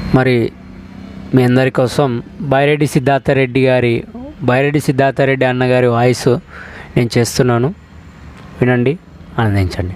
మరి మీ అందరి కోసం బైరెడ్డి సిద్ధార్థరెడ్డి గారి బైరెడ్డి సిద్ధార్థరెడ్డి అన్నగారి వాయిస్ నేను చేస్తున్నాను వినండి ఆనందించండి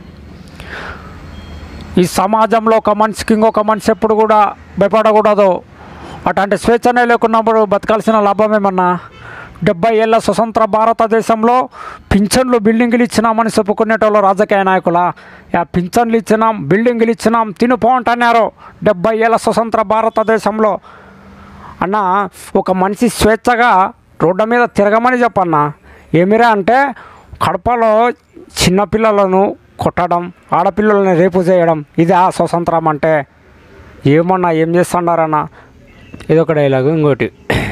ఈ సమాజంలో ఒక మనిషికి ఇంకొక మనిషి ఎప్పుడు కూడా భయపడకూడదు అట్లాంటి స్వేచ్ఛనే లేకున్నప్పుడు బతకాల్సిన లాభం ఏమన్నా డెబ్బై ఏళ్ళ స్వతంత్ర భారతదేశంలో పింఛన్లు బిల్డింగులు ఇచ్చినామని చెప్పుకునేటోళ్ళు రాజకీయ నాయకుల ఆ పింఛన్లు ఇచ్చినాం బిల్డింగులు ఇచ్చినాం తినుపో అంటున్నారు డెబ్బై ఏళ్ళ స్వతంత్ర భారతదేశంలో అన్న ఒక మనిషి స్వేచ్ఛగా రోడ్డు మీద తిరగమని చెప్పన్న ఏమిరా అంటే కడపలో చిన్నపిల్లలను కొట్టడం ఆడపిల్లలని రేపు చేయడం ఇది ఆ స్వతంత్రం అంటే ఏమన్నా ఏం చేస్తున్నారన్న ఇదొక డైలాగు ఇంకోటి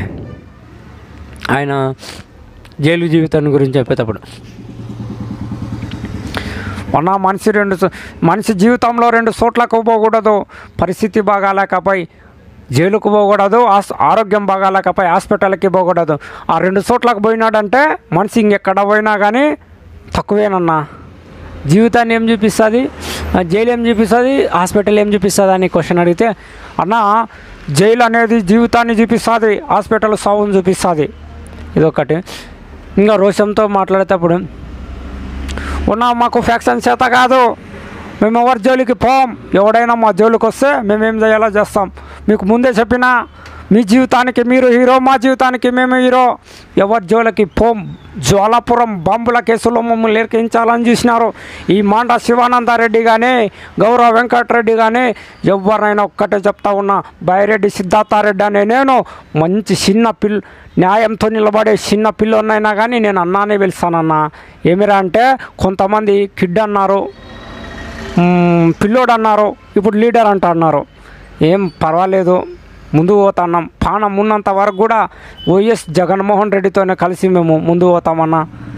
ఆయన జైలు జీవితాన్ని గురించి చెప్పేటప్పుడు మొన్న మనిషి రెండు చో- మనిషి జీవితంలో రెండు చోట్లకు పోకూడదు పరిస్థితి బాగాలేకపోయి జైలుకు పోకూడదు ఆస్- ఆరోగ్యం బాగాలేకపోయి హాస్పిటల్కి పోకూడదు ఆ రెండు చోట్లకు పోయినాడంటే మనిషి ఇంకెక్కడ పోయినా కానీ తక్కువేనన్నా జీవితాన్ని ఏం చూపిస్తుంది జైలు ఏం చూపిస్తుంది హాస్పిటల్ ఏం చూపిస్తుంది అని క్వశ్చన్ అడిగితే అన్న జైలు అనేది జీవితాన్ని చూపిస్తుంది హాస్పిటల్ సావును చూపిస్తుంది ఇదొకటి ఇంకా రోషంతో మాట్లాడేటప్పుడు ఉన్న మాకు ఫ్యాక్షన్ చేత కాదు మేము ఎవరి జోలికి పోం ఎవడైనా మా జోలికి వస్తే మేము ఏం చేయాలో చేస్తాం మీకు ముందే చెప్పినా మీ జీవితానికి మీరు హీరో మా జీవితానికి మేము హీరో ఎవరి జోలికి పోం జ్వాలాపురం బాంబుల కేసులో మమ్మల్ని ఇరికించాలని చూసినారు ఈ మాండ శివానందారెడ్డి కానీ గౌరవ వెంకటరెడ్డి కానీ ఎవరినైనా ఒక్కటే చెప్తా ఉన్నా బైరెడ్డి సిద్ధార్థారెడ్డి అనే నేను మంచి చిన్న పిల్ న్యాయంతో నిలబడే చిన్న పిల్లనైనా కానీ నేను అన్నానే పిలుస్తానన్నా ఏమిరా అంటే కొంతమంది కిడ్ అన్నారు మ్మ్, పిల్లోడు అన్నారు ఇప్పుడు లీడర్ అంట అన్నారు ఏం పర్వాలేదు ముందు పోతున్నాం పానం ఉన్నంత వరకు కూడా వైఎస్ జగన్మోహన్ రెడ్డితోనే కలిసి మేము ముందు పోతామన్నా